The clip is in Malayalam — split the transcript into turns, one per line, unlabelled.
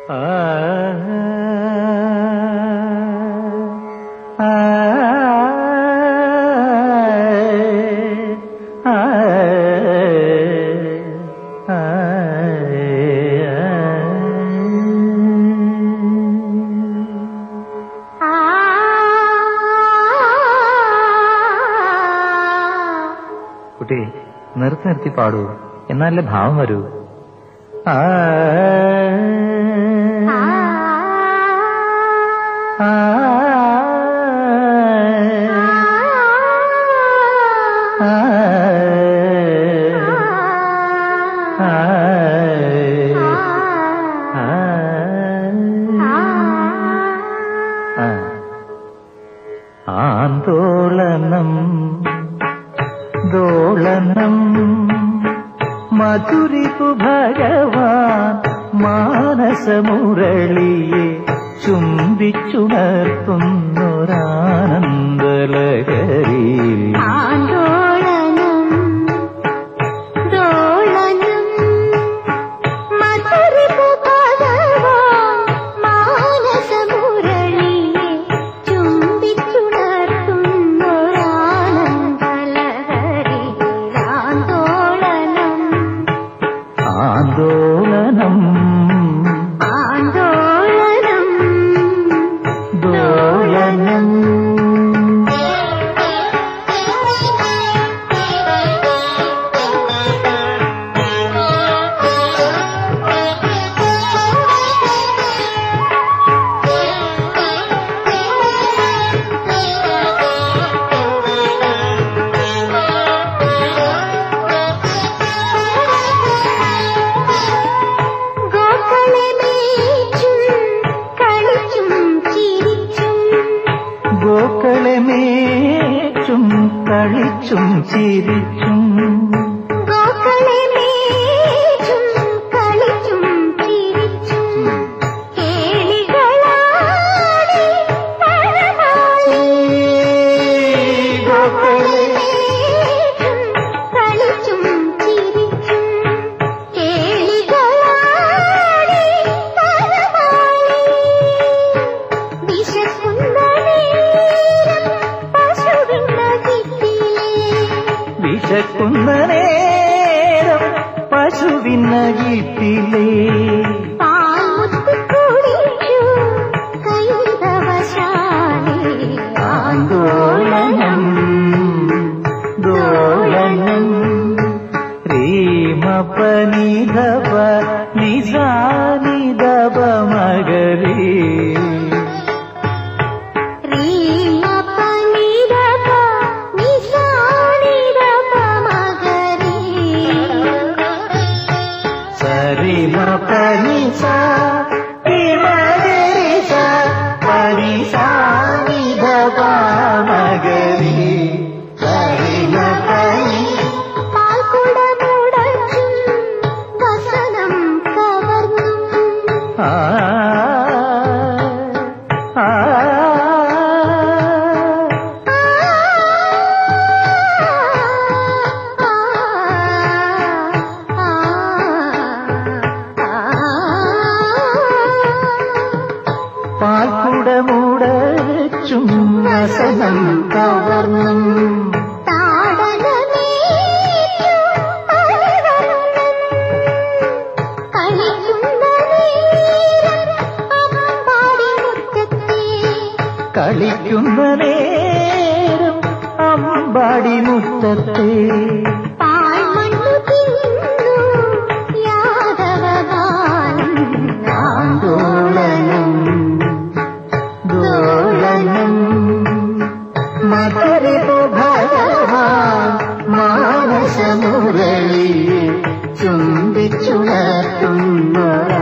ആ ആ ആ കുട്ടി നിർത്തി നിർത്തി പാടൂ എന്നാലേ ഭാവം വരൂ ആ ആ ആ ആന്തോളനം ദോളനം മധുരിപു ഭഗവാൻ മാനസമുരളിയെ ചുംബിച്ചുണർത്തുന്നൊരാനന്ദലഹരിയിൽ
ആന്തോളനം ദോളനം മധുരിപു ഭഗവാൻ മാനസമുരളിയെ ചുംബിച്ചുണർത്തുന്നൊരാനന്ദലഹരിയിൽ ആന്തോളനം
ആന്തോളനം
ആന്തോളനം
ദോളനം
ഗോക്കളെ മേച്ചും കളിച്ചും ചിരിച്ചും
ഗോക്കളെ മേച്ചും കളിച്ചും ചിരിച്ചും
ഗോക്കളെ മേച്ചും കളിച്ചും ചിരിച്ചും കേളികളാടി പഴമായി
ഗോക്കളെ
മേച്ചും കളിച്ചും ചിരിച്ചും കേളികളാടി പഴമായി വിശക്കുന്ന നേരം പശുവിൻ നദിയിലെ
വിശക്കുന്ന നേരം പശുവിനകിത്തിലേ
പാൽമുത്ത് കുടിച്ചു കൈതവശാലി
ആന്തോളനം ദോളനം രീമപനിധവ നിസാനിധവ മകരീ
റീമപനിരപ നിസാനിരപ മകരീ
സരിമപനിസ ഇമകരിസ പരിസാനിധവ മകരീ സരിമപനി
പാൽക്കുടമുടച്ചും വസനം കവർന്നും
ആ ആ പാൽക്കുടമുടച്ചും വസനം കവർന്നും കളിക്കുന്ന നേരം അമ്പാടി മുറ്റത്തെ ആന്തോളനം ദോളനം മധുരിപു ഭഗവാൻ മാനസമുരളിയെ ചുംബിച്ചുണർത്തുന്നൊരാ